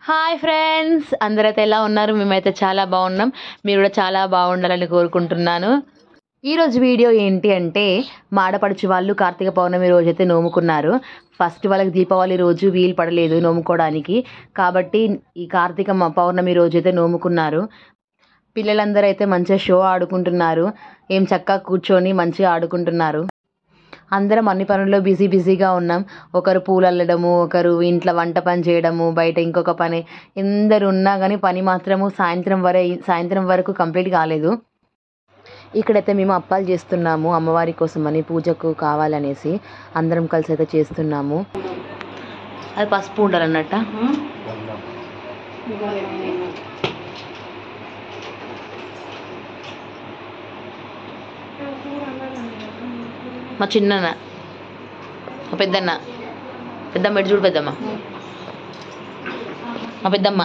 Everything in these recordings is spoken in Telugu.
హాయ్ ఫ్రెండ్స్ అందరైతే ఎలా ఉన్నారు మేమైతే చాలా బాగున్నాం మీరు కూడా చాలా బాగుండాలని కోరుకుంటున్నాను ఈరోజు వీడియో ఏంటి అంటే మాడపడుచు వాళ్ళు కార్తీక పౌర్ణమి రోజైతే నోముకున్నారు ఫస్ట్ వాళ్ళకి దీపావళి రోజు వీలు పడలేదు నోముకోవడానికి కాబట్టి ఈ కార్తీక మ- పౌర్ణమి రోజైతే నోముకున్నారు పిల్లలందరూ అయితే మంచిగా షో ఆడుకుంటున్నారు ఏం చక్కగా కూర్చొని మంచిగా ఆడుకుంటున్నారు అందరం అన్ని పనుల్లో బిజీ బిజీగా ఉన్నాం ఒకరు పూలు అల్లడము ఒకరు ఇంట్లో వంట పని చేయడము బయట ఇంకొక పని ఎందరు ఉన్నా కానీ పని మాత్రము సాయంత్రం వరే సాయంత్రం వరకు కంప్లీట్ కాలేదు ఇక్కడైతే మేము అప్పాలు చేస్తున్నాము అమ్మవారి కోసం అని పూజకు కావాలనేసి అందరం కలిసి అయితే చేస్తున్నాము అది పసుపు ఉండాలన్నట్ట మా చిన్నన్న మా పెద్దన్న పెద్దమ్మ ఎటు చూడు పెద్దమ్మ మా పెద్దమ్మ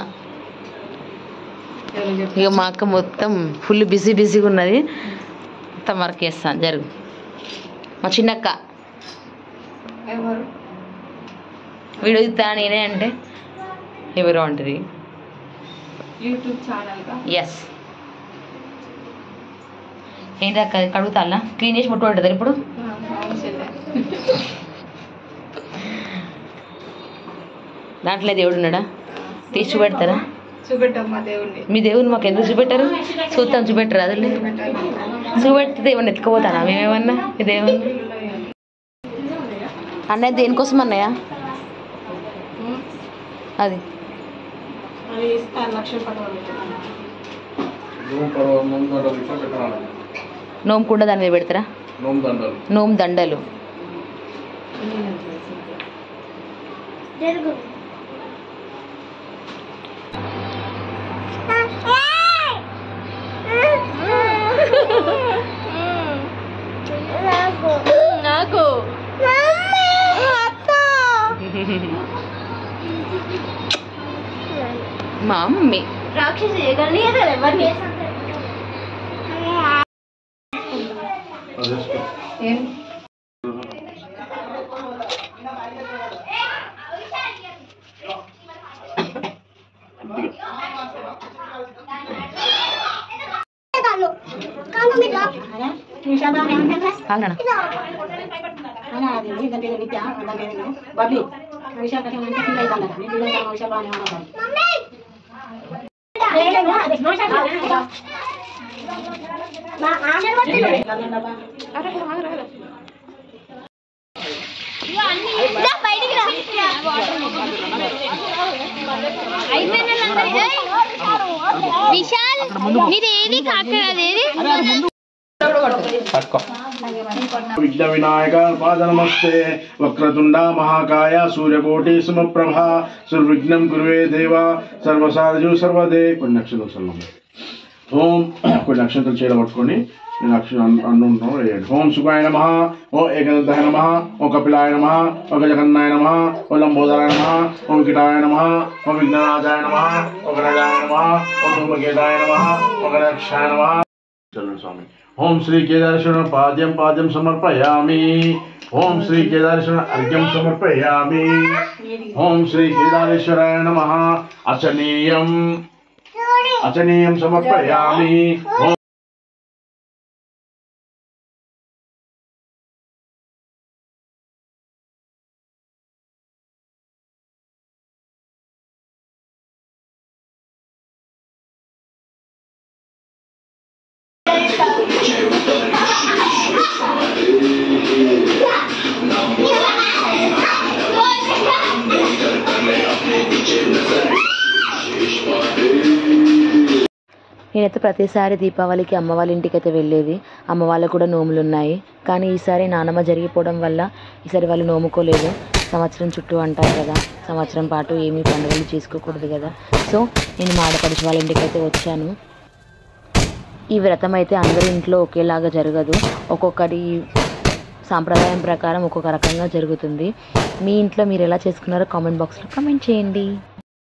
ఇక మా అక్క మొత్తం ఫుల్ బిజీ బిజీగా ఉన్నది మొత్తం వర్క్ చేస్తాను జరుగు మా చిన్నక్క వీడియో ఇస్తా నేనే అంటే ఎవరు అంటది యూట్యూబ్ ఛానల్గా ఎస్ ఏంటి అక్క కడుగుతా క్లీన్ చేసి ముట్టు పడుతుంది ఇప్పుడు అవును చెల్లె దాంట్లో దేవుడు ఉన్నాడా తీసి చూపెడతారా చూపెట్టమ్మా దేవుణ్ణి మీ దేవుని మాకు ఎందుకు చూపెట్టారు చూస్తాం చూపెట్టరు అదే చూపెడితే దేవుని ఎత్తుకుపోతానా మేమేమన్నా మీ దేవుని అన్నయ్య దేనికోసం అన్నయ్య అది అది ఇస్తాను లక్ష పడవాలి నోము పర్వ నోము దండలు ఇట్లా పెట్టాలి నోముకుండా దాని మీద పెడతారా నోము దండలు నోము దండలు నాకు మా మమ్మీ రాక్షసి ఎవరిని అది వేసుకో. ఏం కాగనా విశాల్ మీరు ఏది కాకరది ఏది విఘ్న వినాయక పాదనమస్తే వక్రతుండ మహాకాయ సూర్యకోటి సుమప్రభ సుర్విఘ్నం కురువే దేవ సర్వసాధు సర్వదే కొన్ని అక్షరాలు చల్లం ఓం కొన్ని అక్షంతలు చేయడం పట్టుకొని నేను అక్షరం అన్ను ఉంటాను వేయండి ఓం సుఖాయ నమ ఓం ఏకదంతాయ నమ ఓం కపిలాయ నమ ఓం జగన్నాయ నమ ఓం లంబోదరాయ నమ ఓం కిటాయ నమ ఓం విఘ్నరాజాయ నమ ఓం గణజాయ నమ ఓం ధూమకేతాయ నమ ఓం గణక్షాయ నమ చల్లండి స్వామి ఓం శ్రీ కేదారేశ్వర పాద్యం పాద్యం సమర్పయామి ఓం శ్రీ కేదారేశ్వర అర్ఘ్యం సమర్పయామి ఓం శ్రీ కేదారేశ్వరాయ నమ అచనీయం అచనీయం సమర్పయామి ఓం నేనైతే ప్రతిసారి దీపావళికి అమ్మ వాళ్ళ ఇంటికి అయితే వెళ్ళేది అమ్మ వాళ్ళకు కూడా నోములు ఉన్నాయి కానీ ఈసారి నానమ్మ జరిగిపోవడం వల్ల ఈసారి వాళ్ళు నోముకోలేదు సంవత్సరం చుట్టూ అంటారు కదా సంవత్సరం పాటు ఏమీ పండుగలు చేసుకోకూడదు కదా సో నేను మా ఆడపడుచు వాళ్ళ ఇంటికి అయితే వచ్చాను ఈ వ్రతం అయితే అందరి ఇంట్లో ఒకేలాగా జరగదు ఒక్కొక్కటి సాంప్రదాయం ప్రకారం ఒక్కొక్క రకంగా జరుగుతుంది మీ ఇంట్లో మీరు ఎలా చేసుకున్నారో కామెంట్ బాక్స్లో కామెంట్ చేయండి